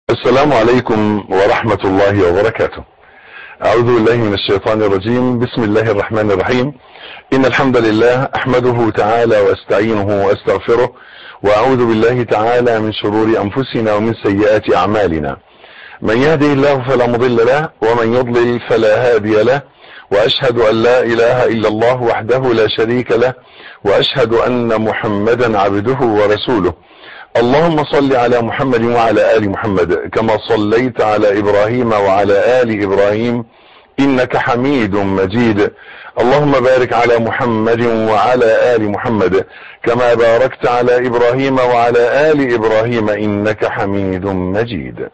السلام عليكم ورحمة الله وبركاته أعوذ بالله من الشيطان الرجيم بسم الله الرحمن الرحيم إن الحمد لله أحمده تعالى وأستعينه وأستغفره وأعوذ بالله تعالى من شرور أنفسنا ومن سيئات أعمالنا من يهده الله فلا مضل له ومن يضلل فلا هادي له وأشهد أن لا إله إلا الله وحده لا شريك له وأشهد أن محمدا عبده ورسوله اللهم صل على محمد وعلى آل محمد كما صليت على إبراهيم وعلى آل إبراهيم إنك حميد مجيد اللهم بارك على محمد وعلى آل محمد كما باركت على إبراهيم وعلى آل إبراهيم إنك حميد مجيد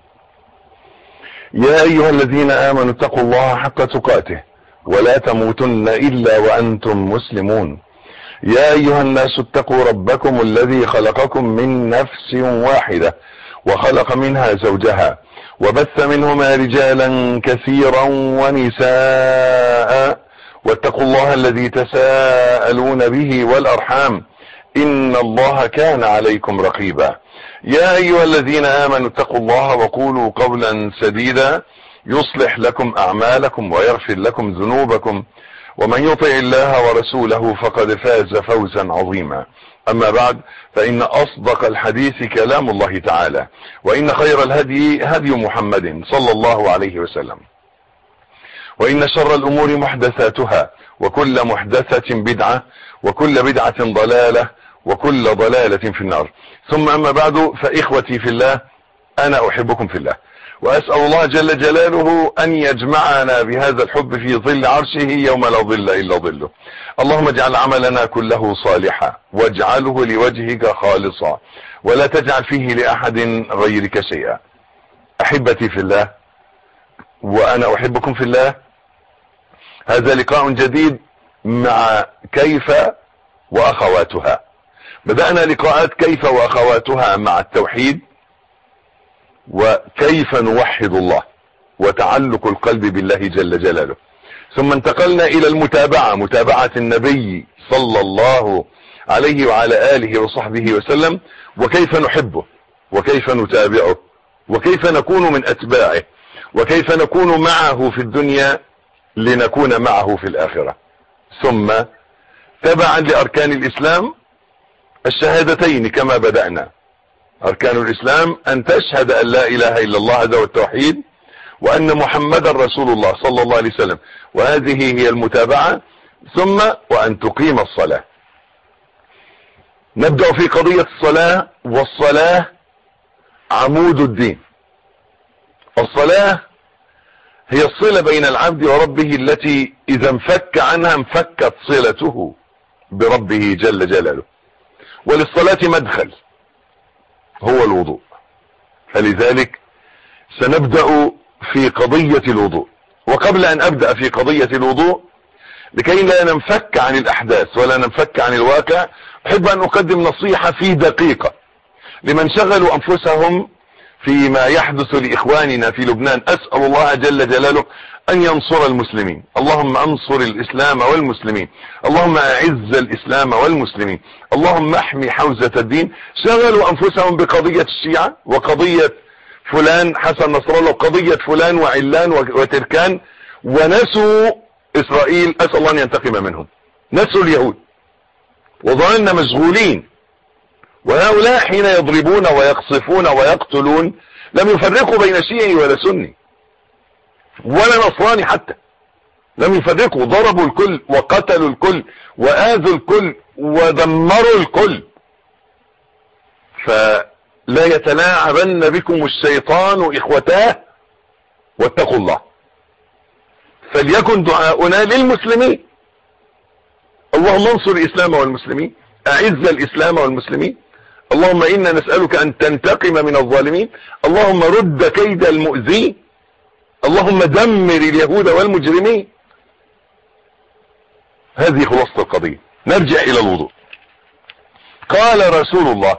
يا أيها الذين آمنوا اتقوا الله حق تقاته ولا تموتن إلا وأنتم مسلمون يا أيها الناس اتقوا ربكم الذي خلقكم من نفس واحدة وخلق منها زوجها وبث منهما رجالا كثيرا ونساء واتقوا الله الذي تساءلون به والأرحام إن الله كان عليكم رقيبا يا أيها الذين آمنوا اتقوا الله وقولوا قولا سديدا يصلح لكم أعمالكم ويغفر لكم ذنوبكم ومن يطع الله ورسوله فقد فاز فوزا عظيما أما بعد فإن أصدق الحديث كلام الله تعالى وإن خير الهدي هدي محمد صلى الله عليه وسلم وإن شر الأمور محدثاتها وكل محدثة بدعة وكل بدعة ضلالة وكل ضلالة في النار ثم أما بعد فإخوتي في الله أنا أحبكم في الله وأسأل الله جل جلاله أن يجمعنا بهذا الحب في ظل عرشه يوم لا ظل إلا ظله اللهم اجعل عملنا كله صالحا واجعله لوجهك خالصا ولا تجعل فيه لأحد غيرك شيئا أحبتي في الله وأنا أحبكم في الله هذا لقاء جديد مع كيف وأخواتها بدأنا لقاءات كيف وأخواتها مع التوحيد وكيف نوحد الله وتعلق القلب بالله جل جلاله ثم انتقلنا الى المتابعة متابعة النبي صلى الله عليه وعلى آله وصحبه وسلم وكيف نحبه وكيف نتابعه وكيف نكون من أتباعه وكيف نكون معه في الدنيا لنكون معه في الآخرة ثم تبعا لأركان الإسلام الشهادتين كما بدأنا أركان الإسلام أن تشهد أن لا إله إلا الله هذا التوحيد وأن محمدا رسول الله صلى الله عليه وسلم وهذه هي المتابعة ثم وأن تقيم الصلاة نبدأ في قضية الصلاة والصلاة عمود الدين الصلاة هي الصلة بين العبد وربه التي إذا انفك عنها انفكت صلته بربه جل جلاله وللصلاة مدخل هو الوضوء فلذلك سنبدأ في قضية الوضوء وقبل أن أبدأ في قضية الوضوء لكي لا ننفك عن الأحداث ولا ننفك عن الواقع أحب أن أقدم نصيحة في دقيقة لمن شغلوا أنفسهم فيما يحدث لإخواننا في لبنان أسأل الله جل جلاله أن ينصر المسلمين اللهم أنصر الإسلام والمسلمين اللهم أعز الإسلام والمسلمين اللهم احمي حوزة الدين شغلوا أنفسهم بقضية الشيعة وقضية فلان حسن نصر الله وقضية فلان وعلان وتركان ونسوا إسرائيل أسأل الله أن ينتقم منهم نسوا اليهود وظلنا مشغولين وهؤلاء حين يضربون ويقصفون ويقتلون لم يفرقوا بين شيعي ولا سني ولا نصراني حتى لم يفرقوا ضربوا الكل وقتلوا الكل وآذوا الكل ودمروا الكل فلا يتلاعبن بكم الشيطان إخوتاه واتقوا الله فليكن دعاؤنا للمسلمين اللهم انصر الإسلام والمسلمين أعز الإسلام والمسلمين اللهم إنا نسألك أن تنتقم من الظالمين اللهم رد كيد المؤذين اللهم دمر اليهود والمجرمين هذه خلاصة القضية نرجع إلى الوضوء قال رسول الله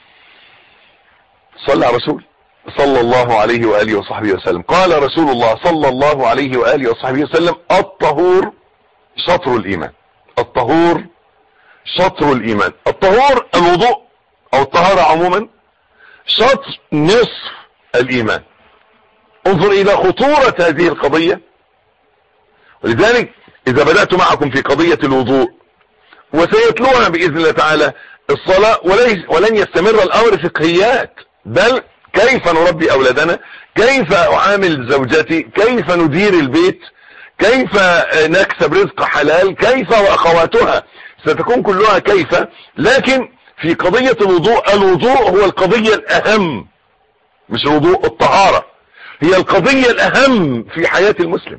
صلى على رسول صلى الله عليه وآله وصحبه وسلم قال رسول الله صلى الله عليه وآله وصحبه وسلم الطهور شطر الإيمان الطهور شطر الإيمان الطهور الوضوء أو الطهارة عموما شطر نصف الايمان انظر الى خطورة هذه القضية ولذلك اذا بدأت معكم في قضية الوضوء وسيتلوها باذن الله تعالى الصلاة وليس ولن يستمر الامر فقهيات بل كيف نربي اولادنا كيف اعامل زوجتي كيف ندير البيت كيف نكسب رزق حلال كيف واخواتها ستكون كلها كيف لكن في قضية الوضوء الوضوء هو القضية الاهم مش الوضوء الطهارة هي القضية الاهم في حياة المسلم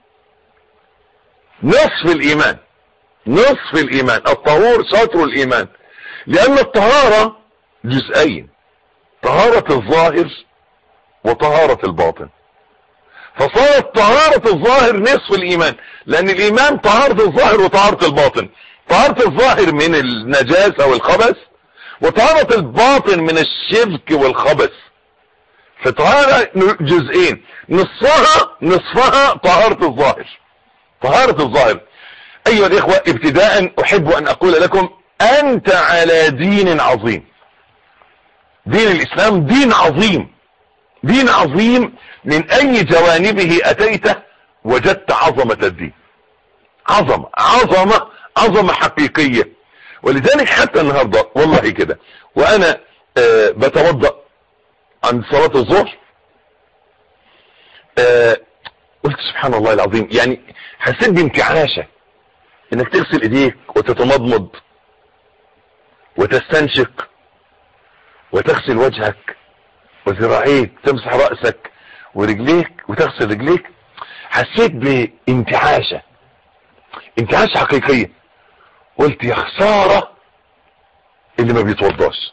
نصف الايمان نصف الايمان الطهور شطر الايمان لان الطهارة جزئين طهارة الظاهر وطهارة الباطن فصارت طهارة الظاهر نصف الايمان لان الايمان طهارة الظاهر وطهارة الباطن طهارة الظاهر من النجاسة والخبث وطهارة الباطن من الشرك والخبث فطهارة جزئين نصفها نصفها طهارة الظاهر طهارة الظاهر ايها الاخوة ابتداء احب ان اقول لكم انت على دين عظيم دين الاسلام دين عظيم دين عظيم من اي جوانبه اتيته وجدت عظمة الدين عظمة عظمة عظمة حقيقية ولذلك حتى النهاردة والله كده وانا آه بتوضأ عند صلاة الظهر آه قلت سبحان الله العظيم يعني حسيت بامتعاشة انك تغسل ايديك وتتمضمض وتستنشق وتغسل وجهك وذراعيك تمسح رأسك ورجليك وتغسل رجليك حسيت بانتعاشة انتعاشة حقيقية قلت يا خسارة اللي ما بيتوضاش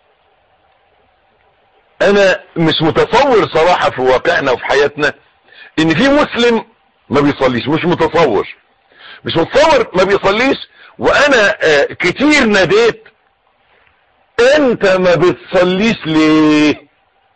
انا مش متصور صراحة في واقعنا وفي حياتنا ان في مسلم ما بيصليش مش متصور مش متصور ما بيصليش وانا آه كتير ناديت انت ما بتصليش ليه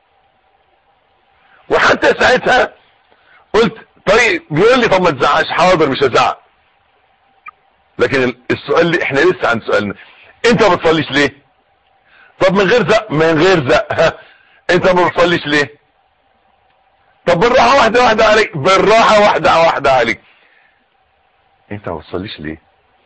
وحتى ساعتها قلت طيب بيقول لي طب ما تزعقش حاضر مش هزعق لكن السؤال اللي احنا لسه عن سؤالنا انت ما بتصليش ليه طب من غير زق من غير زق ها انت ما بتصليش ليه طب بالراحه واحده واحده عليك بالراحه واحده واحده عليك انت ما بتصليش ليه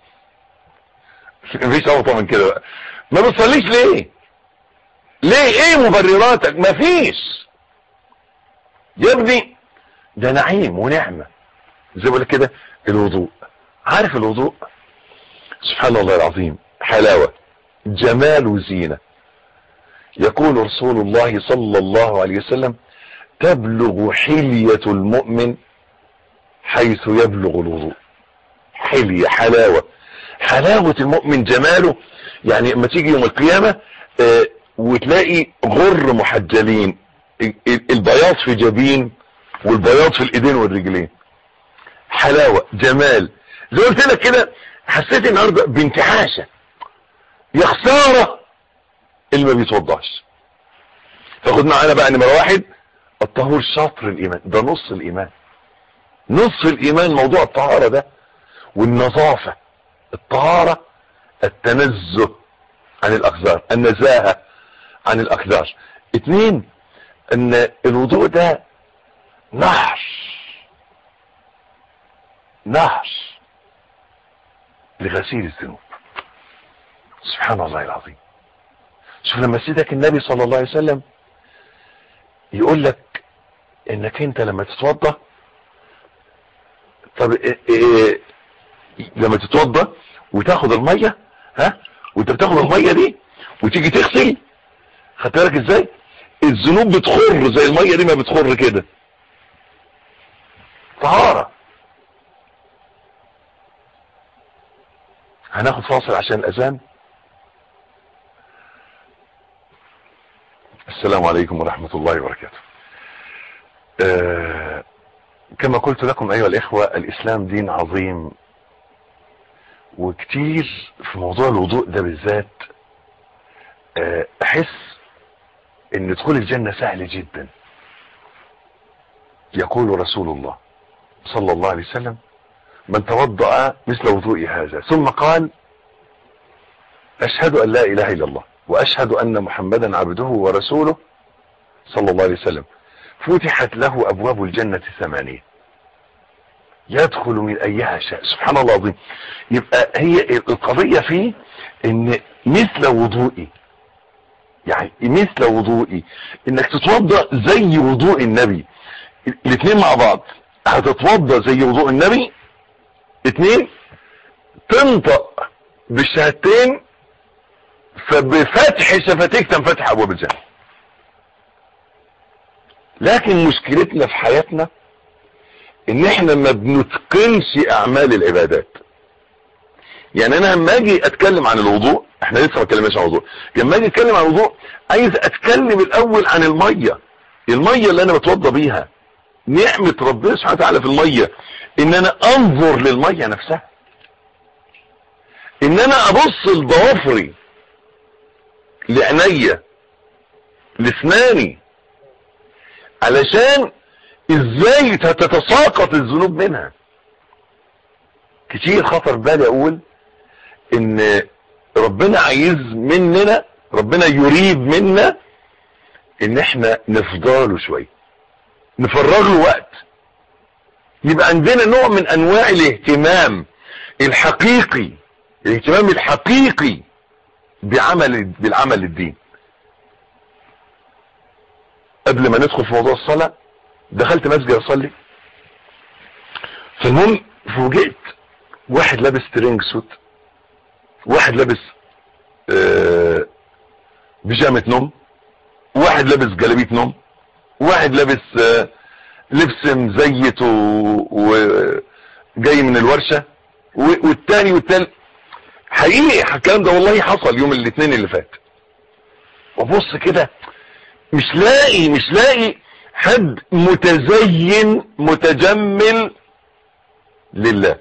مفيش اوطى من كده بقى ما بتصليش ليه ليه ايه مبرراتك مفيش يا ابني ده نعيم ونعمة زي بقول كده الوضوء عارف الوضوء سبحان الله العظيم حلاوة جمال وزينة يقول رسول الله صلى الله عليه وسلم تبلغ حلية المؤمن حيث يبلغ الوضوء حلية حلاوة حلاوة المؤمن جماله يعني اما تيجي يوم القيامة اه وتلاقي غر محجلين البياض في جبين والبياض في الايدين والرجلين حلاوة جمال زي قلت لك كده حسيت النهارده بانتعاشة يا خسارة اللي ما بيتوضاش فخد معانا بقى نمرة واحد الطهور شطر الايمان ده نص الايمان نص الايمان موضوع الطهارة ده والنظافة الطهارة التنزه عن الاقذار النزاهة عن الاقذار اتنين ان الوضوء ده نهر نهر لغسيل الذنوب سبحان الله العظيم شوف لما سيدك النبي صلى الله عليه وسلم يقول لك انك انت لما تتوضى طب إيه إيه لما تتوضى وتاخد المية ها وانت بتاخد المية دي وتيجي تغسل خدت بالك ازاي الذنوب بتخر زي المية دي ما بتخر كده طهارة هناخد فاصل عشان الاذان السلام عليكم ورحمة الله وبركاته آه كما قلت لكم ايها الاخوة الاسلام دين عظيم وكتير في موضوع الوضوء ده بالذات آه احس ان دخول الجنة سهل جدا يقول رسول الله صلى الله عليه وسلم من توضأ مثل وضوء هذا ثم قال اشهد ان لا اله الا الله واشهد ان محمدا عبده ورسوله صلى الله عليه وسلم فتحت له ابواب الجنة ثمانية يدخل من ايها شاء سبحان الله العظيم يبقى هي القضية فيه ان مثل وضوئي يعني مثل وضوئي انك تتوضا زي وضوء النبي الاثنين مع بعض هتتوضا زي وضوء النبي اثنين تنطق بالشهادتين فبفتح شفتيك تنفتح ابواب الجنه لكن مشكلتنا في حياتنا ان احنا ما بنتقنش اعمال العبادات يعني انا لما اجي اتكلم عن الوضوء احنا لسه ما اتكلمناش عن الوضوء لما اجي اتكلم عن الوضوء عايز اتكلم الاول عن الميه الميه اللي انا بتوضى بيها نعمه ربنا سبحانه وتعالى في الميه ان انا انظر للميه نفسها ان انا ابص لضوافري لعينيا لاسناني علشان ازاي تتساقط الذنوب منها كتير خطر بالي اقول ان ربنا عايز مننا ربنا يريد منا ان احنا نفضله شوية نفرغ له وقت يبقى عندنا نوع من انواع الاهتمام الحقيقي الاهتمام الحقيقي بعمل بالعمل الدين قبل ما ندخل في موضوع الصلاة دخلت مسجد اصلي فالمهم فوجئت واحد لابس ترينج سوت واحد لابس آه بيجامة نوم واحد لابس جلابية نوم واحد لابس آه لبس مزيت وجاي من الورشة والتاني والتالت حقيقي الكلام ده والله حصل يوم الاثنين اللي فات وبص كده مش لاقي مش لاقي حد متزين متجمل لله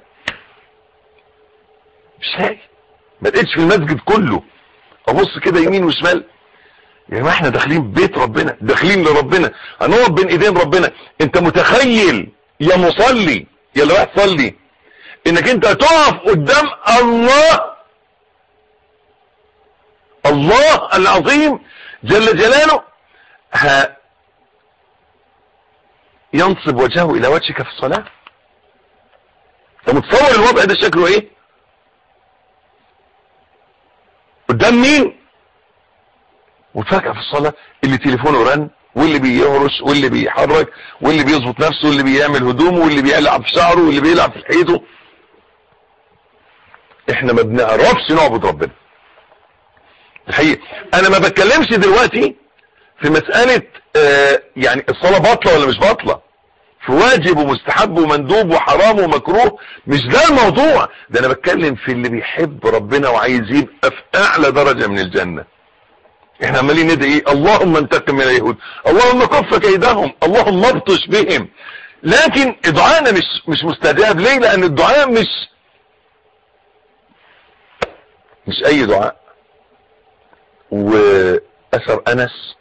مش لاقي ما لقيتش في المسجد كله ابص كده يمين وشمال يا جماعه احنا داخلين بيت ربنا داخلين لربنا هنقف بين ايدين ربنا انت متخيل يا مصلي يا اللي رايح تصلي انك انت هتقف قدام الله الله العظيم جل جلاله ها ينصب وجهه الى وجهك في الصلاة انت متصور الوضع ده شكله ايه قدام مين وتفاجئ في الصلاة اللي تليفونه رن واللي بيهرش واللي بيحرك واللي بيظبط نفسه واللي بيعمل هدومه واللي بيلعب في شعره واللي بيلعب في حيطه احنا ما بنعرفش نعبد ربنا الحقيقة انا ما بتكلمش دلوقتي في مسألة آه يعني الصلاة باطلة ولا مش باطلة في واجب ومستحب ومندوب وحرام ومكروه مش ده الموضوع ده انا بتكلم في اللي بيحب ربنا وعايز يبقى في اعلى درجة من الجنة احنا عمالين ندعي ايه اللهم انتقم من اليهود اللهم كف كيدهم اللهم ابطش بهم لكن دعائنا مش مش مستجاب ليه لان الدعاء مش مش اي دعاء واثر انس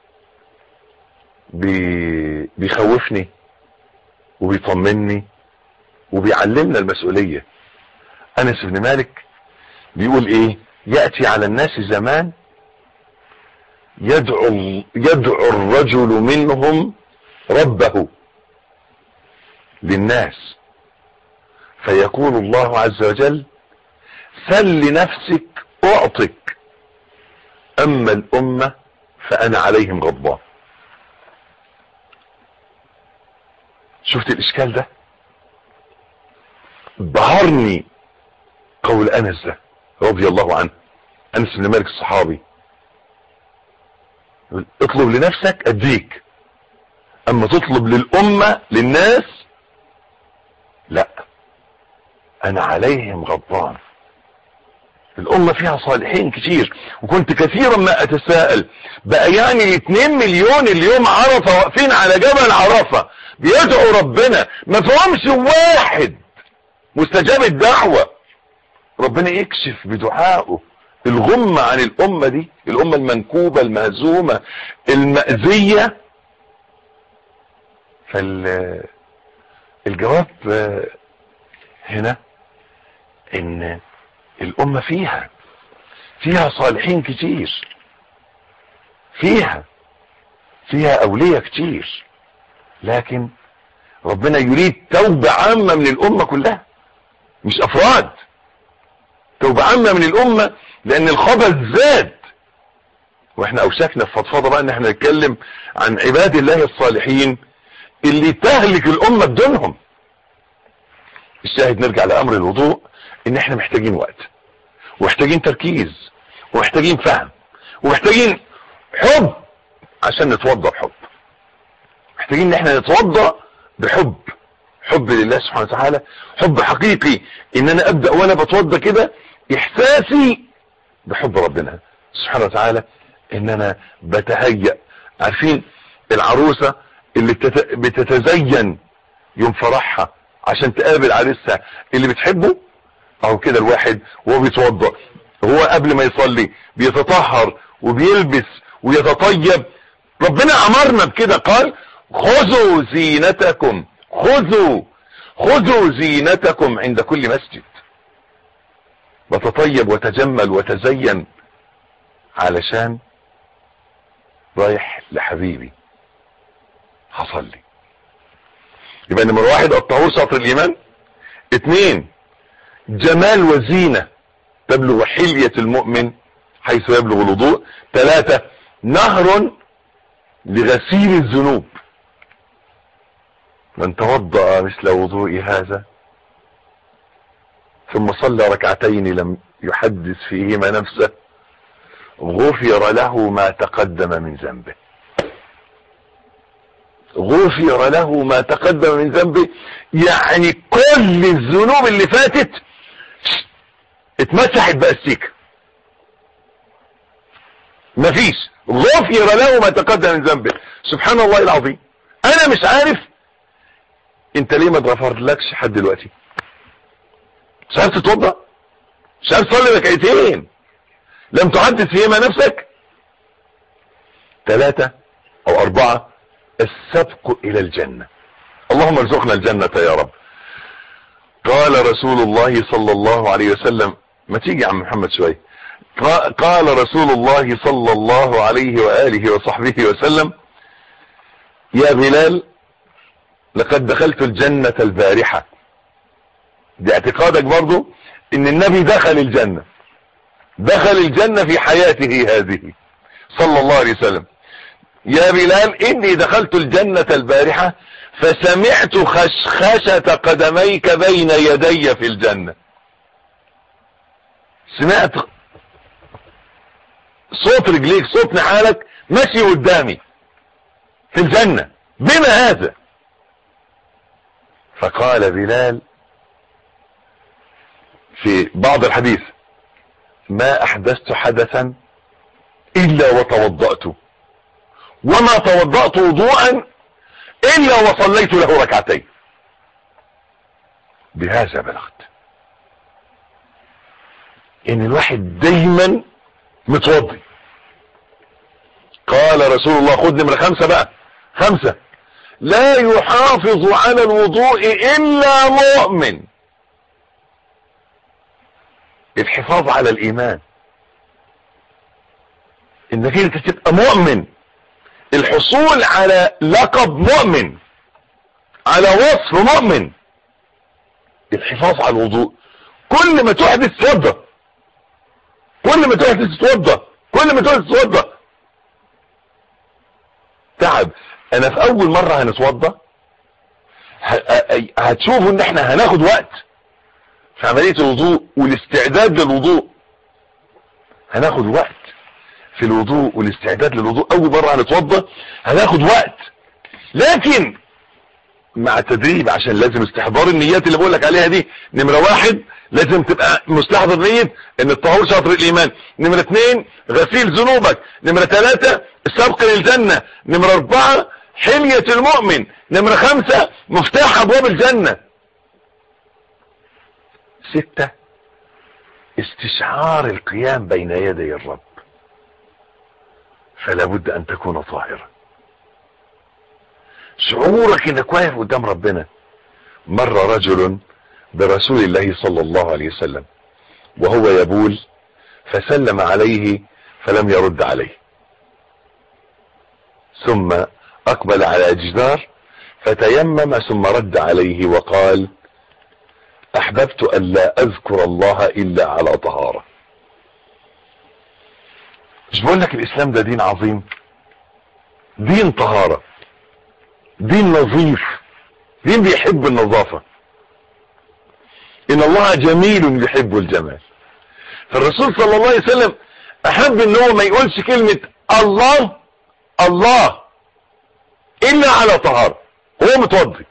بي بيخوفني وبيطمني وبيعلمنا المسؤولية انس بن مالك بيقول ايه يأتي على الناس زمان يدعو, يدعو الرجل منهم ربه للناس فيقول الله عز وجل سل نفسك اعطك اما الامة فانا عليهم غضبان شفت الاشكال ده بهرني قول انس ده رضي الله عنه انس بن مالك الصحابي اطلب لنفسك اديك اما تطلب للامة للناس لا انا عليهم غضبان الامة فيها صالحين كتير وكنت كثيرا ما اتساءل بقى يعني الاثنين مليون اليوم عرفة واقفين على جبل عرفة بيدعوا ربنا ما فهمش واحد مستجاب الدعوة ربنا يكشف بدعائه الغمة عن الامة دي الامة المنكوبة المهزومة المأذية فالجواب هنا ان الامة فيها فيها صالحين كتير فيها فيها اولية كتير لكن ربنا يريد توبة عامة من الامة كلها مش افراد توبة عامة من الامة لان الخبث زاد واحنا اوشكنا في فضفاضة بقى ان احنا نتكلم عن عباد الله الصالحين اللي تهلك الامة بدونهم الشاهد نرجع لامر الوضوء ان احنا محتاجين وقت ومحتاجين تركيز ومحتاجين فهم ومحتاجين حب عشان نتوضى بحب محتاجين ان احنا نتوضى بحب حب لله سبحانه وتعالى حب حقيقي ان انا ابدأ وانا بتوضى كده احساسي بحب ربنا سبحانه وتعالى ان انا بتهيأ عارفين العروسة اللي بتتزين يوم فرحها عشان تقابل عريسها اللي بتحبه او كده الواحد وهو بيتوضى هو قبل ما يصلي بيتطهر وبيلبس ويتطيب ربنا امرنا بكده قال خذوا زينتكم خذوا خذوا زينتكم عند كل مسجد وتطيب وتجمل وتزين علشان رايح لحبيبي حصل لي يبقى نمر واحد الطهور شطر الايمان اتنين جمال وزينة تبلغ حلية المؤمن حيث يبلغ الوضوء ثلاثة نهر لغسيل الذنوب من توضأ مثل وضوء هذا ثم صلى ركعتين لم يحدث فيهما نفسه غفر له ما تقدم من ذنبه غفر له ما تقدم من ذنبه يعني كل الذنوب اللي فاتت اتمسحت باستيكه مفيش غفر له ما تقدم من ذنبه سبحان الله العظيم انا مش عارف انت ليه ما اتغفر لكش لحد دلوقتي مش عارف تتوضا مش عارف تصلي ركعتين لم تحدث فيهما نفسك ثلاثة او اربعة السبق الى الجنة اللهم ارزقنا الجنة يا رب قال رسول الله صلى الله عليه وسلم ما تيجي يا عم محمد شوية قال رسول الله صلى الله عليه وآله وصحبه وسلم يا بلال لقد دخلت الجنة البارحة دي اعتقادك برضو ان النبي دخل الجنة دخل الجنة في حياته هذه صلى الله عليه وسلم يا بلال اني دخلت الجنة البارحة فسمعت خشخشة قدميك بين يدي في الجنة سمعت صوت رجليك صوت نحالك ماشي قدامي في الجنة بما هذا فقال بلال في بعض الحديث ما احدثت حدثا الا وتوضأت وما توضأت وضوءا الا وصليت له ركعتين بهذا بلغت ان الواحد دايما متوضي قال رسول الله خد نمرة خمسة بقى خمسة لا يحافظ على الوضوء الا مؤمن الحفاظ على الايمان انك انت تبقى مؤمن الحصول على لقب مؤمن على وصف مؤمن الحفاظ على الوضوء كل ما تحدث توضى كل ما تحدث توضى كل ما تحدث توضى تعب انا في اول مرة هنتوضى هتشوفوا ان احنا هناخد وقت في عملية الوضوء والاستعداد للوضوء هناخد وقت في الوضوء والاستعداد للوضوء اول مرة هنتوضى هناخد وقت لكن مع التدريب عشان لازم استحضار النيات اللي بقول لك عليها دي نمرة واحد لازم تبقى مستحضر نية ان الطهور شاطر الايمان نمرة اثنين غسيل ذنوبك نمرة ثلاثة السبق للجنة نمرة اربعة حلية المؤمن نمرة خمسة مفتاح ابواب الجنة ستة استشعار القيام بين يدي الرب فلا بد ان تكون طاهرا شعورك انك واقف قدام ربنا مر رجل برسول الله صلى الله عليه وسلم وهو يبول فسلم عليه فلم يرد عليه ثم اقبل على جدار فتيمم ثم رد عليه وقال احببت ان لا اذكر الله الا على طهارة مش بقول لك الاسلام ده دين عظيم دين طهارة دين نظيف دين بيحب النظافة ان الله جميل يحب الجمال فالرسول صلى الله عليه وسلم احب ان هو ما يقولش كلمة الله الله الا على طهارة هو متوضي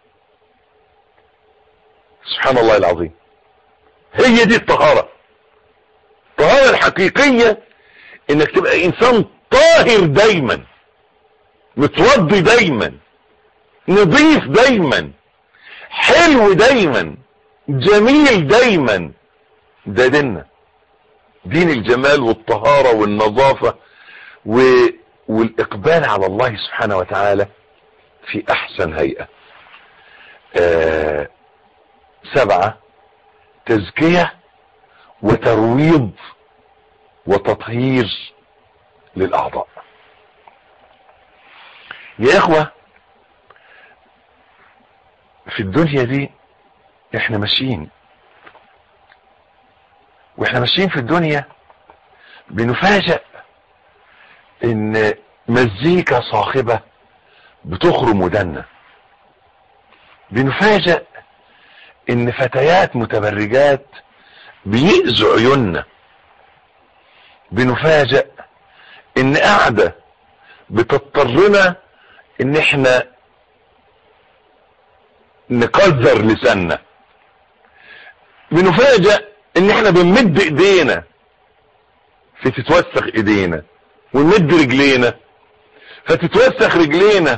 سبحان الله العظيم هي دي الطهارة الطهارة الحقيقية انك تبقى انسان طاهر دايما متوضي دايما نظيف دايما حلو دايما جميل دايما ده ديننا دين الجمال والطهارة والنظافة و... والإقبال على الله سبحانه وتعالى في أحسن هيئة آه سبعة تزكية وترويض وتطهير للأعضاء يا إخوة في الدنيا دي احنا ماشيين واحنا ماشيين في الدنيا بنفاجأ ان مزيكا صاخبة بتخرم ودنا بنفاجأ ان فتيات متبرجات بيأذوا عيوننا بنفاجأ ان قاعدة بتضطرنا ان احنا نقذر لساننا بنفاجأ ان احنا بنمد ايدينا فتتوسخ ايدينا ونمد رجلينا فتتوسخ رجلينا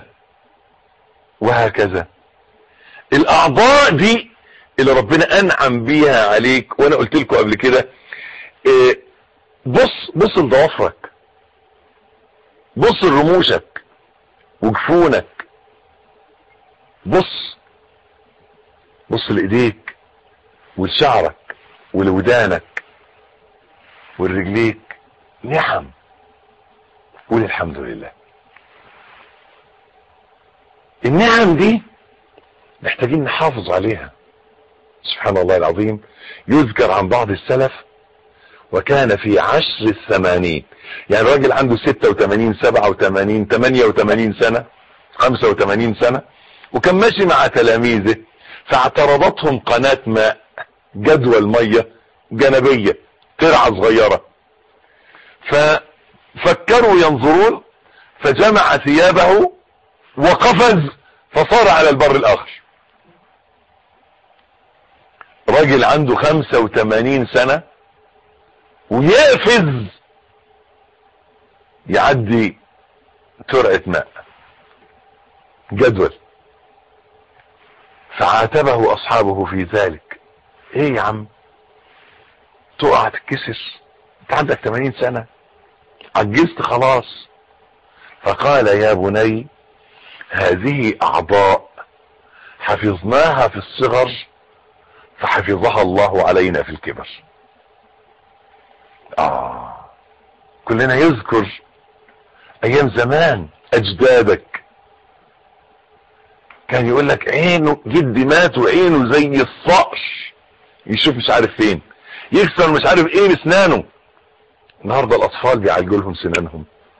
وهكذا الاعضاء دي اللي ربنا انعم بيها عليك وانا قلت لكم قبل كده إيه بص بص لضوافرك بص لرموشك وجفونك بص بص لايديك ولشعرك ولودانك ولرجليك نعم قول الحمد لله النعم دي محتاجين نحافظ عليها سبحان الله العظيم يذكر عن بعض السلف وكان في عشر الثمانين يعني راجل عنده ستة وثمانين سبعة وثمانين ثمانية وثمانين سنة خمسة وثمانين سنة وكان ماشي مع تلاميذه فاعترضتهم قناة ماء جدول مية جنبية ترعة صغيرة ففكروا ينظرون فجمع ثيابه وقفز فصار على البر الاخر راجل عنده خمسة وثمانين سنة ويقفز يعدي ترعة ماء جدول فعاتبه اصحابه في ذلك ايه يا عم تقع تتكسر انت عندك 80 سنة عجزت خلاص فقال يا بني هذه اعضاء حفظناها في الصغر فحفظها الله علينا في الكبر اه كلنا يذكر ايام زمان اجدادك كان يقول لك عينه جدي مات وعينه زي الصقر يشوف مش عارف فين يكسر مش عارف ايه بسنانه النهاردة الاطفال بيعالجوا لهم سنانهم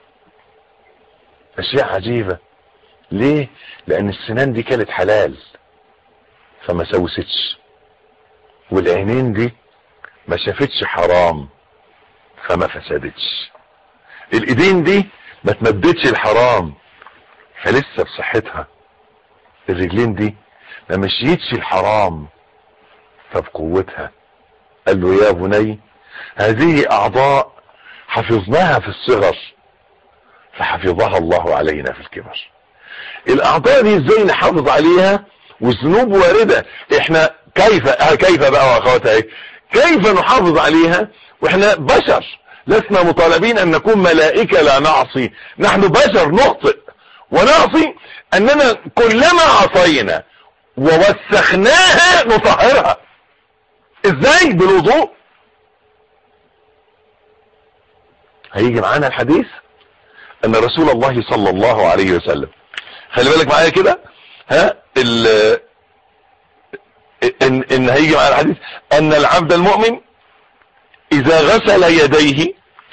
اشياء عجيبة ليه لان السنان دي كانت حلال فما سوستش والعينين دي ما شافتش حرام فما فسدتش الايدين دي ما تمدتش الحرام فلسه بصحتها الرجلين دي ما مشيتش الحرام فبقوتها قال له يا بني هذه اعضاء حفظناها في الصغر فحفظها الله علينا في الكبر الاعضاء دي ازاي نحافظ عليها والذنوب واردة احنا كيف اه كيف بقى واخواتها ايه كيف نحافظ عليها واحنا بشر لسنا مطالبين ان نكون ملائكة لا نعصي نحن بشر نخطئ ونعصي اننا كلما عصينا ووسخناها نطهرها ازاي بالوضوء هيجي معانا الحديث ان رسول الله صلى الله عليه وسلم خلي بالك معايا كده ها ال ان, إن هيجي مع الحديث ان العبد المؤمن اذا غسل يديه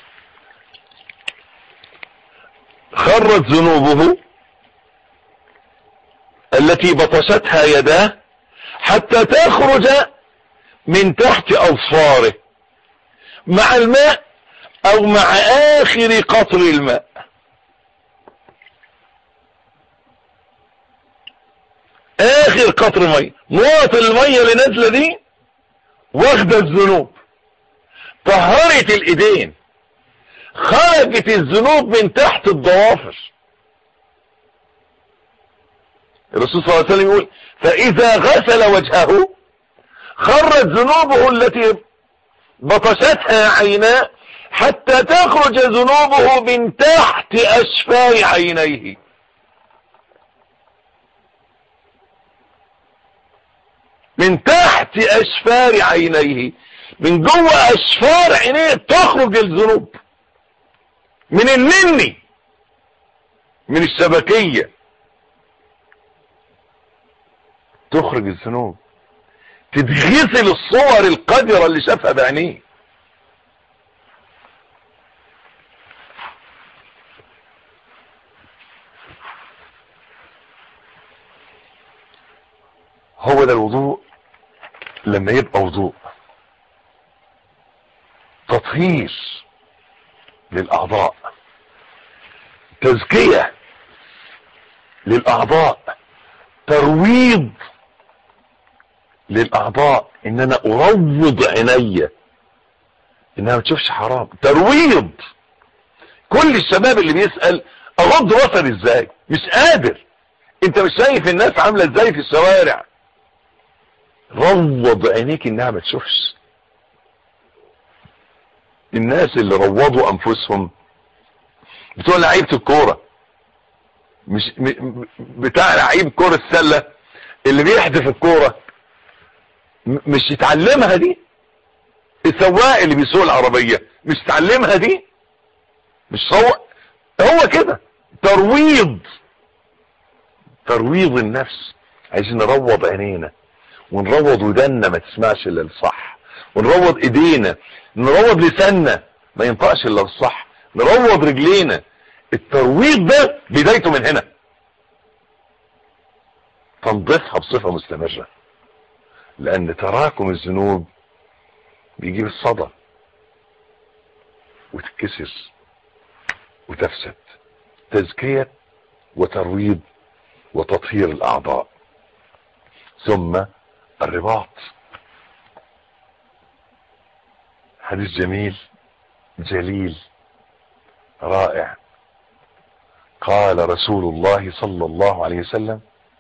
خرت ذنوبه التي بطشتها يداه حتى تخرج من تحت اظفاره مع الماء او مع اخر قطر الماء اخر قطر ميه نقط الميه اللي نازله دي واخده الذنوب طهرت الايدين خرجت الذنوب من تحت الضوافر الرسول صلى الله عليه وسلم يقول فاذا غسل وجهه خرت ذنوبه التي بطشتها عيناه حتى تخرج ذنوبه من تحت اشفار عينيه من تحت اشفار عينيه من جوه اشفار عينيه تخرج الذنوب من النني من الشبكية تخرج الذنوب تتغسل الصور القذرة اللي شافها بعينيه هو ده الوضوء لما يبقى وضوء تطهير للأعضاء تزكية للأعضاء ترويض للأعضاء إن أنا أروض عيني إنها ما تشوفش حرام ترويض كل الشباب اللي بيسأل أغض بصري إزاي مش قادر أنت مش شايف الناس عاملة إزاي في الشوارع روض عينيك إنها ما تشوفش الناس اللي روضوا انفسهم بتوع لعيبه الكوره مش م... بتاع لعيب كوره السله اللي بيحدف الكوره م... مش يتعلمها دي السواق اللي بيسوق العربيه مش يتعلمها دي مش هو هو كده ترويض ترويض النفس عايزين نروض عينينا ونروض ودنا ما تسمعش الا الصح ونروض ايدينا نروض لساننا ما ينطقش الا الصح نروض رجلينا الترويض ده بدايته من هنا تنظيفها بصفة مستمرة لان تراكم الذنوب بيجيب الصدى وتتكسر وتفسد تزكية وترويض وتطهير الاعضاء ثم الرباط حديث جميل جليل رائع قال رسول الله صلى الله عليه وسلم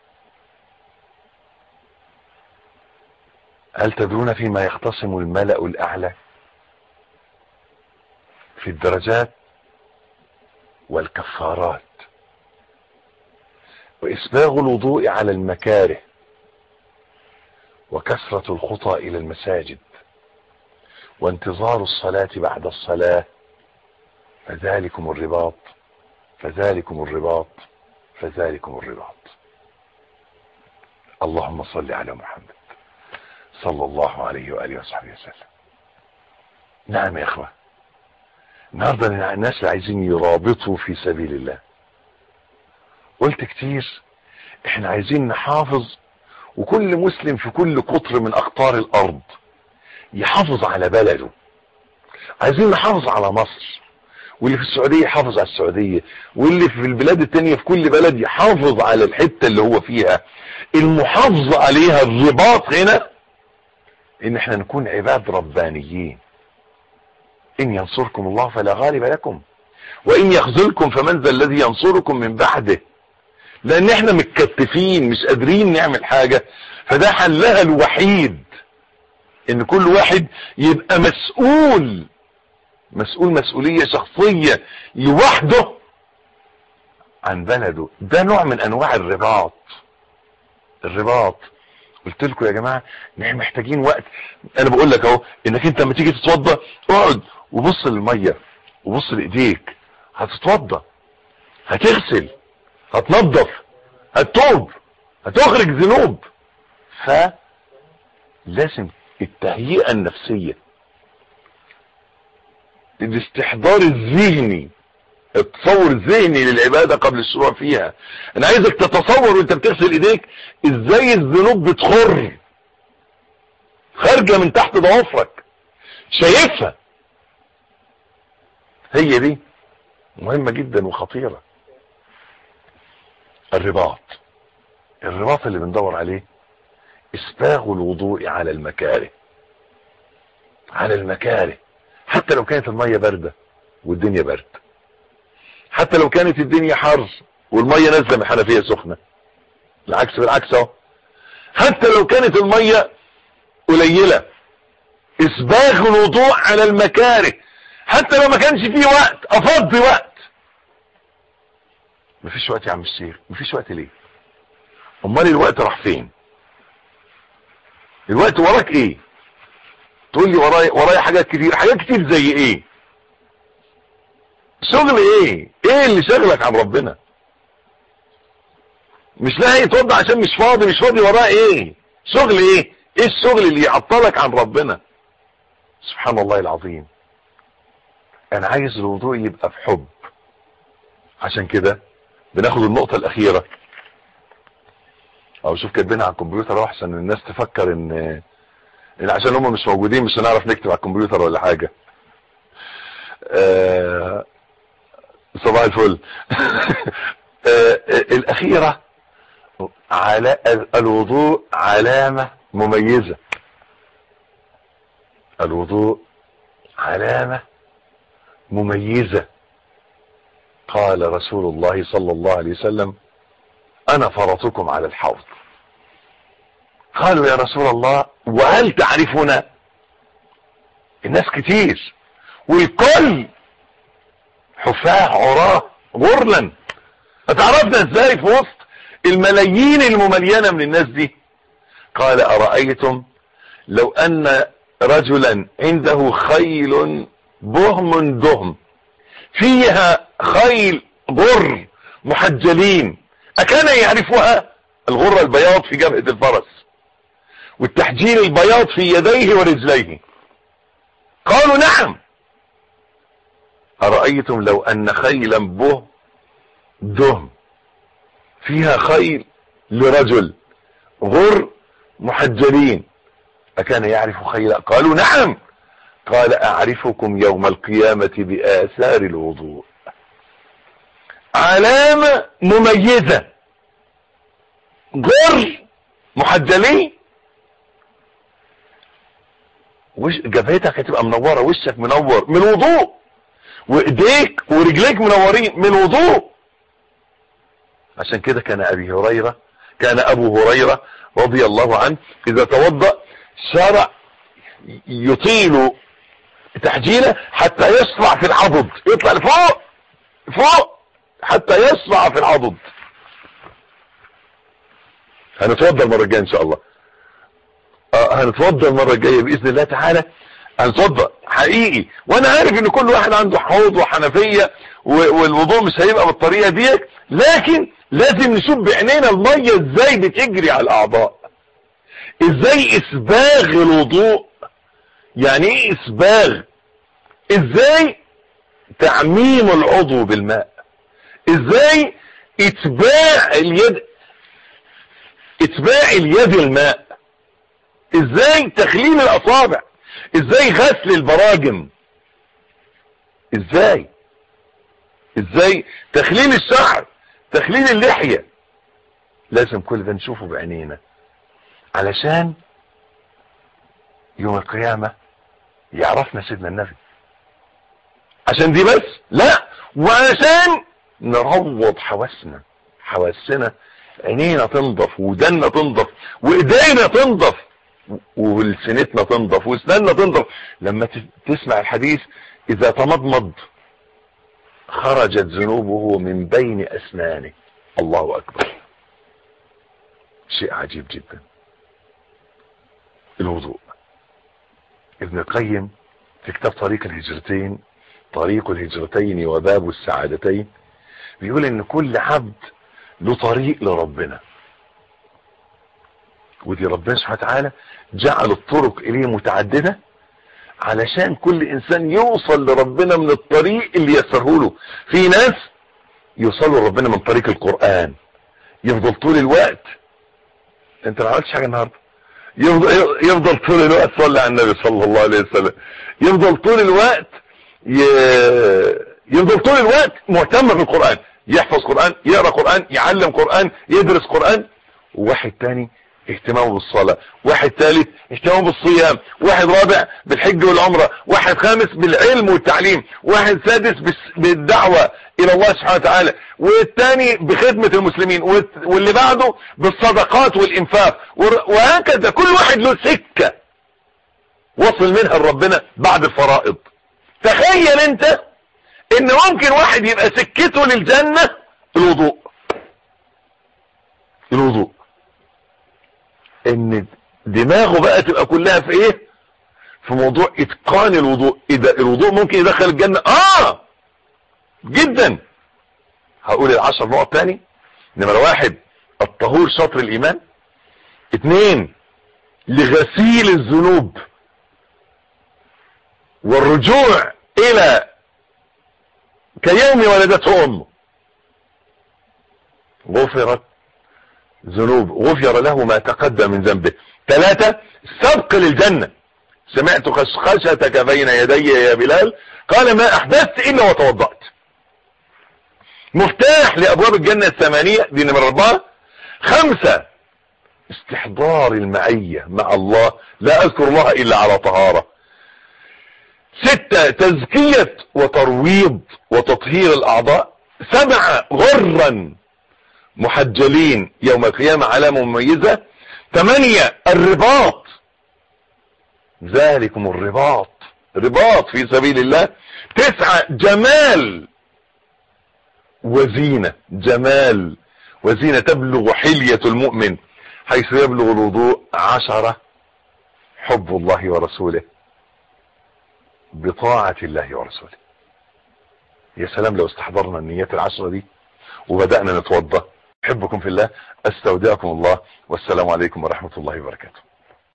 هل تدرون فيما يختصم الملأ الأعلى في الدرجات والكفارات وإسباغ الوضوء على المكاره وكثرة الخطى إلى المساجد وانتظار الصلاة بعد الصلاة فذلكم الرباط فذلكم الرباط فذلكم الرباط اللهم صل على محمد صلى الله عليه وآله وصحبه وسلم نعم يا اخوة النهاردة الناس اللي عايزين يرابطوا في سبيل الله قلت كتير احنا عايزين نحافظ وكل مسلم في كل قطر من اقطار الارض يحافظ على بلده عايزين نحافظ على مصر واللي في السعودية يحافظ على السعودية واللي في البلاد التانية في كل بلد يحافظ على الحتة اللي هو فيها المحافظة عليها الرباط هنا ان احنا نكون عباد ربانيين ان ينصركم الله فلا غالب لكم وان يخذلكم فمن ذا الذي ينصركم من بعده لان احنا متكتفين مش قادرين نعمل حاجة فده حلها الوحيد ان كل واحد يبقى مسؤول مسؤول مسؤولية شخصية لوحده عن بلده ده نوع من انواع الرباط الرباط قلت لكم يا جماعة ان احنا محتاجين وقت انا بقول لك اهو انك انت لما تيجي تتوضى اقعد وبص للمية وبص لايديك هتتوضى هتغسل هتنظف هتتوب هتخرج ذنوب فلازم التهيئة النفسية الاستحضار الذهني التصور الذهني للعبادة قبل الشروع فيها انا عايزك تتصور وانت بتغسل ايديك ازاي الذنوب بتخر خارجة من تحت ضوافرك شايفها هي دي مهمة جدا وخطيرة الرباط الرباط اللي بندور عليه اسباغ الوضوء على المكاره على المكاره حتى لو كانت المية باردة والدنيا برد حتى لو كانت الدنيا حر والمية نازلة من حنفية سخنة العكس بالعكس اهو حتى لو كانت المية قليلة اسباغ الوضوء على المكاره حتى لو ما كانش فيه وقت افضي وقت مفيش وقت يا عم الشيخ مفيش وقت ليه امال الوقت راح فين الوقت وراك ايه تقول لي ورايا ورايا حاجات كتير حاجات كتير زي ايه شغل ايه ايه اللي شغلك عن ربنا مش لاقي يتوضع عشان مش فاضي مش فاضي وراه ايه شغل ايه ايه الشغل اللي يعطلك عن ربنا سبحان الله العظيم انا عايز الوضوء يبقى بحب عشان كده بناخد النقطة الاخيرة او شوف كاتبينها على الكمبيوتر اهو احسن الناس تفكر ان ان عشان هم مش موجودين مش هنعرف نكتب على الكمبيوتر ولا حاجة آه صباح الفل آه الاخيرة على الوضوء علامة مميزة الوضوء علامة مميزة قال رسول الله صلى الله عليه وسلم انا فرطكم على الحوض قالوا يا رسول الله وهل تعرفنا الناس كتير والكل حفاة عراه غرلا اتعرفنا ازاي في وسط الملايين المملينة من الناس دي قال أرأيتم لو أن رجلا عنده خيل بهم دهم فيها خيل غر محجلين أكان يعرفها الغرة البياض في جبهة الفرس والتحجيل البياض في يديه ورجليه قالوا نعم أرأيتم لو أن خيلا به دهم فيها خيل لرجل غر محجلين أكان يعرف خيلا قالوا نعم قال أعرفكم يوم القيامة بآثار الوضوء علامة مميزة غر محجلين وش جبهتك هتبقى منورة وشك منور من وضوء وايديك ورجليك منورين من وضوء عشان كده كان ابي هريرة كان ابو هريرة رضي الله عنه اذا توضأ شرع يطيل تحجيله حتى يصلع في العضد يطلع لفوق فوق حتى يصلع في العضد هنتوضى المرة الجاية ان شاء الله آه هنتوضى المرة الجاية باذن الله تعالى هنتوضى حقيقي وانا عارف ان كل واحد عنده حوض وحنفية والوضوء مش هيبقى بالطريقة ديت لكن لازم نشوف بعينينا المية ازاي بتجري على الاعضاء ازاي اسباغ الوضوء يعني ايه اسباغ ازاي تعميم العضو بالماء ازاي اتباع اليد اتباع اليد الماء ازاي تخليل الاصابع ازاي غسل البراجم ازاي ازاي تخليل الشعر تخليل اللحية لازم كل ده نشوفه بعينينا علشان يوم القيامة يعرفنا سيدنا النبي عشان دي بس لا وعشان نروض حواسنا حواسنا عينينا تنضف ودنا تنضف وايدينا تنضف ولسنتنا تنضف واسناننا تنضف لما تسمع الحديث اذا تمضمض خرجت ذنوبه من بين اسنانه الله اكبر شيء عجيب جدا الوضوء ابن القيم في كتاب طريق الهجرتين طريق الهجرتين وباب السعادتين بيقول ان كل عبد له طريق لربنا ودي ربنا سبحانه وتعالى جعل الطرق اليه متعددة علشان كل انسان يوصل لربنا من الطريق اللي يسره له في ناس يوصلوا لربنا من طريق القرآن يفضل طول الوقت انت ما عملتش حاجة النهاردة يفضل, يفضل طول الوقت صلي على النبي صلى الله عليه وسلم يفضل طول الوقت ي... يفضل طول الوقت مهتم بالقرآن يحفظ قرآن يقرأ قرآن يعلم قرآن يدرس قرآن وواحد تاني اهتمامه بالصلاة واحد ثالث اهتمامه بالصيام واحد رابع بالحج والعمرة واحد خامس بالعلم والتعليم واحد سادس بالدعوة الى الله سبحانه وتعالى والثاني بخدمة المسلمين واللي بعده بالصدقات والانفاق وهكذا كل واحد له سكة وصل منها لربنا بعد الفرائض تخيل انت ان ممكن واحد يبقى سكته للجنة الوضوء الوضوء ان دماغه بقى تبقى كلها في ايه في موضوع اتقان الوضوء ايه ده الوضوء ممكن يدخل الجنة اه جدا هقول العشر نقط تاني نمرة واحد الطهور شطر الايمان اتنين لغسيل الذنوب والرجوع الى كيوم ولدته امه غفرت ذنوب غفر له ما تقدم من ذنبه ثلاثة سبق للجنة سمعت خشخشتك بين يدي يا بلال قال ما احدثت الا وتوضأت مفتاح لابواب الجنة الثمانية دي نمرة اربعة خمسة استحضار المعية مع الله لا اذكر الله الا على طهارة ستة تزكية وترويض وتطهير الاعضاء سبعة غرا محجلين يوم القيامة علامة مميزة ثمانية الرباط ذلكم الرباط رباط في سبيل الله تسعة جمال وزينة جمال وزينة تبلغ حلية المؤمن حيث يبلغ الوضوء عشرة حب الله ورسوله بطاعة الله ورسوله يا سلام لو استحضرنا النيات العشرة دي وبدأنا نتوضى احبكم في الله استودعكم الله والسلام عليكم ورحمة الله وبركاته